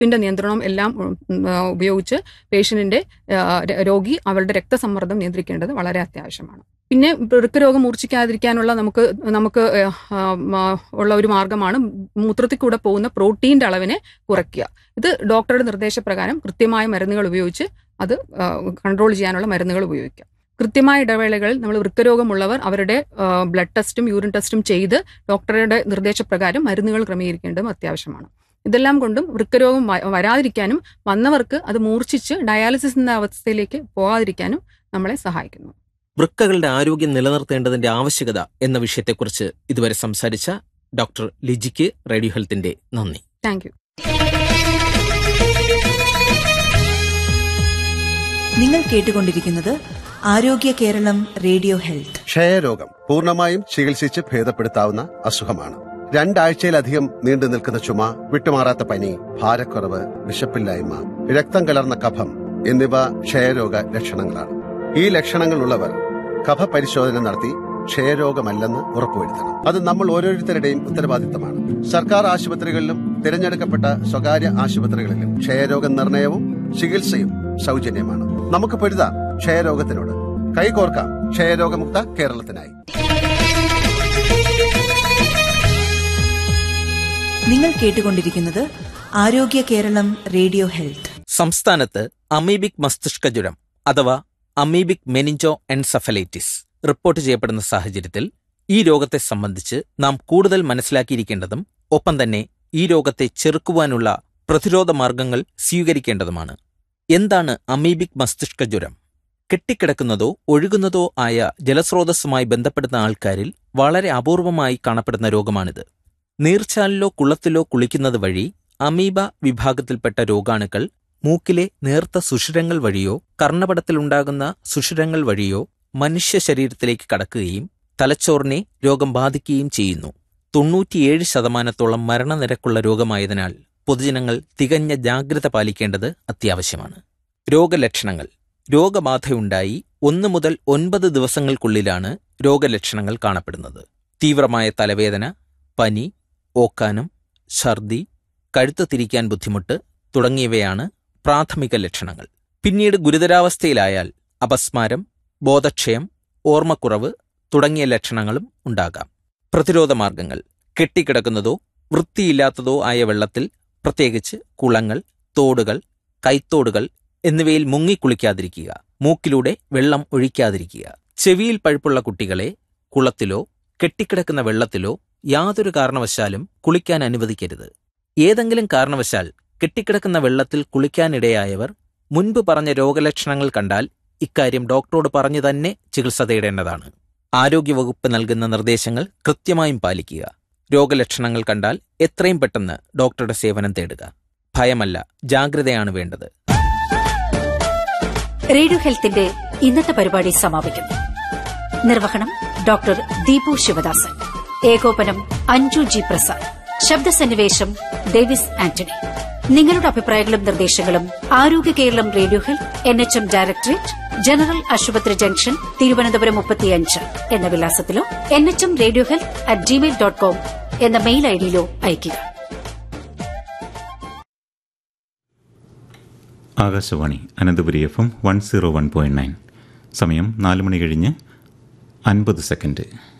ഉപ്പിന്റെ നിയന്ത്രണം എല്ലാം ഉം, ആ, ഉപയോഗിച്ച് പേഷ്യന്റിന്റെ ആ, ര- രോഗി അവരുടെ രക്തസമ്മർദ്ദം നിയന്ത്രിക്കേണ്ടത് വളരെ അത്യാവശ്യമാണ് പിന്നെ വൃക്കരോഗം മൂർച്ഛിക്കാതിരിക്കാനുള്ള നമുക്ക് നമുക്ക് ആ, ആ, ഉള്ള ഒരു മാർഗമാണ് മൂത്രത്തിൽ കൂടെ പോകുന്ന പ്രോട്ടീൻ്റെ അളവിനെ കുറയ്ക്കുക ഇത് ഡോക്ടറുടെ നിർദ്ദേശപ്രകാരം കൃത്യമായ മരുന്നുകൾ ഉപയോഗിച്ച് അത് കൺട്രോൾ ചെയ്യാനുള്ള മരുന്നുകൾ ഉപയോഗിക്കുക കൃത്യമായ ഇടവേളകളിൽ നമ്മൾ വൃക്കരോഗമുള്ളവർ അവരുടെ ബ്ലഡ് ടെസ്റ്റും യൂറിൻ ടെസ്റ്റും ചെയ്ത് ഡോക്ടറുടെ നിർദ്ദേശപ്രകാരം മരുന്നുകൾ ക്രമീകരിക്കേണ്ടതും അത്യാവശ്യമാണ് ഇതെല്ലാം കൊണ്ടും വൃക്കരോഗം വ- വരാതിരിക്കാനും വന്നവർക്ക് അത് മൂർച്ഛിച്ച് ഡയാലിസിസ് എന്ന അവസ്ഥയിലേക്ക് പോകാതിരിക്കാനും നമ്മളെ സഹായിക്കുന്നു വൃക്കകളുടെ ആരോഗ്യം നിലനിർത്തേണ്ടതിന്റെ ആവശ്യകത എന്ന വിഷയത്തെക്കുറിച്ച് ഇതുവരെ സംസാരിച്ച ഡോക്ടർ ലിജിക്ക് റേഡിയോ ഹെൽത്തിന്റെ നന്ദി താങ്ക് യു നിങ്ങൾ കേട്ടുകൊണ്ടിരിക്കുന്നത് ആരോഗ്യ കേരളം റേഡിയോ ഹെൽത്ത് ക്ഷയരോഗം പൂർണ്ണമായും ചികിത്സിച്ച് ഭേദപ്പെടുത്താവുന്ന അസുഖമാണ് രണ്ടാഴ്ചയിലധികം നീണ്ടു നിൽക്കുന്ന ചുമ വിട്ടുമാറാത്ത പനി ഭാരക്കുറവ് വിശപ്പില്ലായ്മ രക്തം കലർന്ന കഫം എന്നിവ ക്ഷയരോഗ ലക്ഷണങ്ങളാണ് ഈ ലക്ഷണങ്ങളുള്ളവർ കഫ പരിശോധന നടത്തി ക്ഷയരോഗമല്ലെന്ന് ഉറപ്പുവരുത്തണം അത് നമ്മൾ ഓരോരുത്തരുടെയും ഉത്തരവാദിത്തമാണ് സർക്കാർ ആശുപത്രികളിലും തിരഞ്ഞെടുക്കപ്പെട്ട സ്വകാര്യ ആശുപത്രികളിലും ക്ഷയരോഗ നിർണയവും ചികിത്സയും സൗജന്യമാണ് നമുക്ക് പൊരുതാം ക്ഷയരോഗത്തിനോട് കൈകോർക്കാം ക്ഷയരോഗമുക്ത കേരളത്തിനായി നിങ്ങൾ കേട്ടുകൊണ്ടിരിക്കുന്നത് ആരോഗ്യ കേരളം റേഡിയോ ഹെൽത്ത് സംസ്ഥാനത്ത് അമീബിക് മസ്തിഷ്ക ജ്വരം അഥവാ അമീബിക് മെനിഞ്ചോ എൻസഫലൈറ്റിസ് റിപ്പോർട്ട് ചെയ്യപ്പെടുന്ന സാഹചര്യത്തിൽ ഈ രോഗത്തെ സംബന്ധിച്ച് നാം കൂടുതൽ മനസ്സിലാക്കിയിരിക്കേണ്ടതും ഒപ്പം തന്നെ ഈ രോഗത്തെ ചെറുക്കുവാനുള്ള പ്രതിരോധ മാർഗങ്ങൾ സ്വീകരിക്കേണ്ടതുമാണ് എന്താണ് അമീബിക് മസ്തിഷ്ക ജ്വരം കെട്ടിക്കിടക്കുന്നതോ ഒഴുകുന്നതോ ആയ ജലസ്രോതസ്സുമായി ബന്ധപ്പെടുന്ന ആൾക്കാരിൽ വളരെ അപൂർവമായി കാണപ്പെടുന്ന രോഗമാണിത് നീർച്ചാലിലോ കുളത്തിലോ കുളിക്കുന്നത് വഴി അമീബ വിഭാഗത്തിൽപ്പെട്ട രോഗാണുക്കൾ മൂക്കിലെ നേർത്ത സുഷിരങ്ങൾ വഴിയോ കർണപടത്തിലുണ്ടാകുന്ന സുഷിരങ്ങൾ വഴിയോ മനുഷ്യ ശരീരത്തിലേക്ക് കടക്കുകയും തലച്ചോറിനെ രോഗം ബാധിക്കുകയും ചെയ്യുന്നു തൊണ്ണൂറ്റിയേഴ് ശതമാനത്തോളം മരണനിരക്കുള്ള രോഗമായതിനാൽ പൊതുജനങ്ങൾ തികഞ്ഞ ജാഗ്രത പാലിക്കേണ്ടത് അത്യാവശ്യമാണ് രോഗലക്ഷണങ്ങൾ രോഗബാധയുണ്ടായി ഒന്ന് മുതൽ ഒൻപത് ദിവസങ്ങൾക്കുള്ളിലാണ് രോഗലക്ഷണങ്ങൾ കാണപ്പെടുന്നത് തീവ്രമായ തലവേദന പനി ഓക്കാനം ഛർദി കഴുത്ത് തിരിക്കാൻ ബുദ്ധിമുട്ട് തുടങ്ങിയവയാണ് പ്രാഥമിക ലക്ഷണങ്ങൾ പിന്നീട് ഗുരുതരാവസ്ഥയിലായാൽ അപസ്മാരം ബോധക്ഷയം ഓർമ്മക്കുറവ് തുടങ്ങിയ ലക്ഷണങ്ങളും ഉണ്ടാകാം പ്രതിരോധ മാർഗങ്ങൾ കെട്ടിക്കിടക്കുന്നതോ വൃത്തിയില്ലാത്തതോ ആയ വെള്ളത്തിൽ പ്രത്യേകിച്ച് കുളങ്ങൾ തോടുകൾ കൈത്തോടുകൾ എന്നിവയിൽ മുങ്ങിക്കുളിക്കാതിരിക്കുക മൂക്കിലൂടെ വെള്ളം ഒഴിക്കാതിരിക്കുക ചെവിയിൽ പഴുപ്പുള്ള കുട്ടികളെ കുളത്തിലോ കെട്ടിക്കിടക്കുന്ന വെള്ളത്തിലോ യാതൊരു കാരണവശാലും കുളിക്കാൻ അനുവദിക്കരുത് ഏതെങ്കിലും കാരണവശാൽ കെട്ടിക്കിടക്കുന്ന വെള്ളത്തിൽ കുളിക്കാനിടയായവർ മുൻപ് പറഞ്ഞ രോഗലക്ഷണങ്ങൾ കണ്ടാൽ ഇക്കാര്യം ഡോക്ടറോട് പറഞ്ഞു തന്നെ ചികിത്സ തേടേണ്ടതാണ് ആരോഗ്യവകുപ്പ് നൽകുന്ന നിർദ്ദേശങ്ങൾ കൃത്യമായും പാലിക്കുക രോഗലക്ഷണങ്ങൾ കണ്ടാൽ എത്രയും പെട്ടെന്ന് ഡോക്ടറുടെ സേവനം തേടുക ഭയമല്ല ജാഗ്രതയാണ് വേണ്ടത് റേഡിയോ ഹെൽത്തിന്റെ ഇന്നത്തെ പരിപാടി സമാപിക്കുന്നു നിർവഹണം ഡോക്ടർ ദീപു ശിവദാസൻ ഏകോപനം അഞ്ജു ജി പ്രസാദ് ശബ്ദസന്നിവേശം ഡേവിസ് ആന്റണി നിങ്ങളുടെ അഭിപ്രായങ്ങളും നിർദ്ദേശങ്ങളും Arogya Keralam radio health N H M directorate general ആശുപത്രി ജംഗ്ഷൻ തിരുവനന്തപുരം മുപ്പത്തിയഞ്ച് എന്ന വിലാസത്തിലോ N H M radio health at Gmail dot com എന്ന മെയിൽ ഐഡിയിലോ അയയ്ക്കുക Akashvani Ananthapuri F M one zero one point nine സമയം നാല് മണി കഴിഞ്ഞ് അൻപത് സെക്കൻഡ്